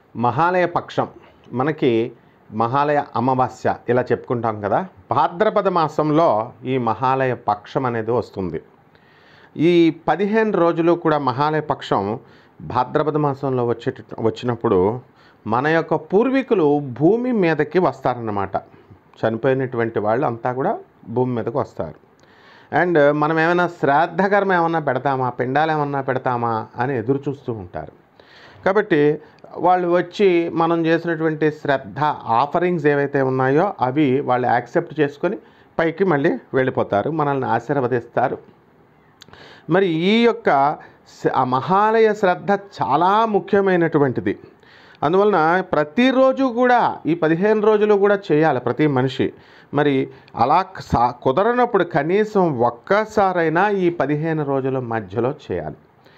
మహాలయ పక్షం మనకి మహాలయ అమావాస్య ఇలా చెప్పుకుంటాం కదా భాద్రపద మాసంలో ఈ మహాలయ పక్షం అనేది వస్తుంది ఈ పదిహేను రోజులు కూడా మహాలయ పక్షం భాద్రపద మాసంలో వచ్చే వచ్చినప్పుడు మన యొక్క పూర్వీకులు భూమి మీదకి వస్తారన్నమాట చనిపోయినటువంటి వాళ్ళు అంతా కూడా భూమి మీదకి వస్తారు అండ్ మనం ఏమైనా శ్రాద్ధకరం ఏమన్నా పెడతామా పిండాలు ఏమన్నా పెడతామా అని ఎదురు చూస్తూ ఉంటారు కాబట్టి వాళ్ళు వచ్చి మనం చేసినటువంటి శ్రద్ధ ఆఫరింగ్స్ ఏవైతే ఉన్నాయో అవి వాళ్ళు యాక్సెప్ట్ చేసుకొని పైకి మళ్ళీ వెళ్ళిపోతారు మనల్ని ఆశీర్వదిస్తారు మరి ఈ యొక్క స- ఆ మహాలయ శ్రద్ధ చాలా ముఖ్యమైనటువంటిది అందువలన ప్రతిరోజు కూడా ఈ పదిహేను రోజులు కూడా చేయాలి ప్రతి మనిషి మరి అలా సా కుదరనప్పుడు కనీసం ఒక్కసారైనా ఈ పదిహేను రోజుల మధ్యలో చేయాలి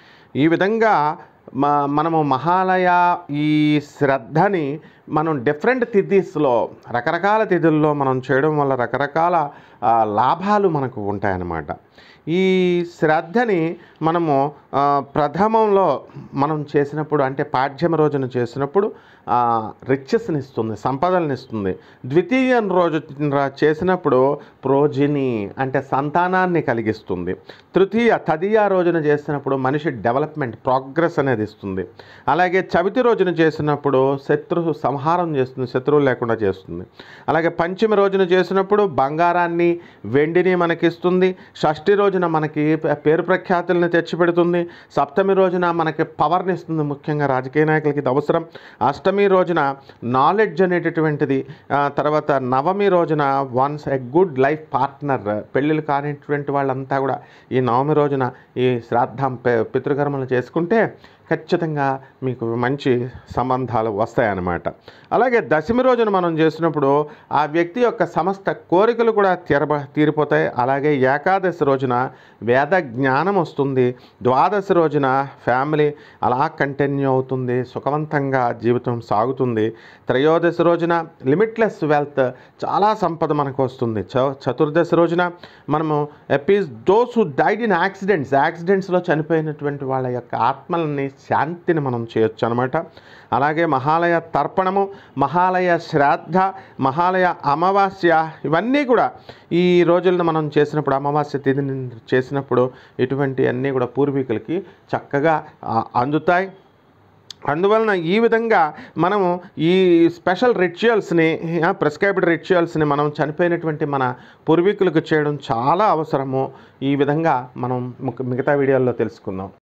ఈ విధంగా మా మనము మహాలయ ఈ శ్రద్ధని మనం డిఫరెంట్ తిథీస్లో రకరకాల తిథుల్లో మనం చేయడం వల్ల రకరకాల ఆ, లాభాలు మనకు ఉంటాయన్నమాట ఈ శ్రద్ధని మనము ఆ, ప్రథమంలో మనం చేసినప్పుడు అంటే పాఠ్యం రోజున చేసినప్పుడు రిచెస్ని ఇస్తుంది సంపదలను ఇస్తుంది ద్వితీయ రోజు చేసినప్పుడు ప్రోజిని అంటే సంతానాన్ని కలిగిస్తుంది తృతీయ తదియ రోజున చేసినప్పుడు మనిషి డెవలప్మెంట్ ప్రోగ్రెస్ అనేది ఇస్తుంది అలాగే చవితి రోజున చేసినప్పుడు శత్రు సంహారం చేస్తుంది శత్రువులు లేకుండా చేస్తుంది అలాగే పంచమి రోజున చేసినప్పుడు బంగారాన్ని వెండిని మనకిస్తుంది షష్ఠి రోజున మనకి ప- పేరు ప్రఖ్యాతుల్ని తెచ్చిపెడుతుంది సప్తమి రోజున మనకి పవర్ని ఇస్తుంది ముఖ్యంగా రాజకీయ నాయకులకి ఇది అవసరం అష్టమి రోజున నాలెడ్జ్ అనేటటువంటిది ఆ, తర్వాత నవమి రోజున once a good life partner పెళ్ళిళ్ళు కానిటువంటి వాళ్ళంతా కూడా ఈ నవమి రోజున ఈ శ్రాద్ధం పి- పితృకర్మలు చేసుకుంటే ఖచ్చితంగా మీకు మంచి సంబంధాలు వస్తాయన్నమాట అలాగే దశమి రోజున మనం చేసినప్పుడు ఆ వ్యక్తి యొక్క సమస్త కోరికలు కూడా తీరబ తీరిపోతాయి అలాగే ఏకాదశి రోజున వేద జ్ఞానం వస్తుంది ద్వాదశి రోజున ఫ్యామిలీ అలా కంటిన్యూ అవుతుంది సుఖవంతంగా జీవితం సాగుతుంది త్రయోదశి రోజున లిమిట్లెస్ వెల్త్ చాలా సంపద మనకు వస్తుంది చ చతుర్దశి రోజున మనము ఎపీస్ those who died in accidents యాక్సిడెంట్స్లో చనిపోయినటువంటి వాళ్ళ యొక్క ఆత్మలని శాంతిని మనం చేయొచ్చు అనమాట అలాగే మహాలయ తర్పణము మహాలయ శ్రాద్ధ మహాలయ అమావాస్య ఇవన్నీ కూడా ఈ రోజులను మనం చేసినప్పుడు అమావాస్య తిథిని చేసినప్పుడు ఇటువంటి అన్నీ కూడా పూర్వీకులకి చక్కగా ఆ, అందుతాయి అందువలన ఈ విధంగా మనము ఈ స్పెషల్ రిచువల్స్ని ప్రిస్క్రైబ్డ్ రిచువల్స్ని మనం చనిపోయినటువంటి మన పూర్వీకులకు చేయడం చాలా అవసరము ఈ విధంగా మనం మిగతా వీడియోల్లో తెలుసుకుందాం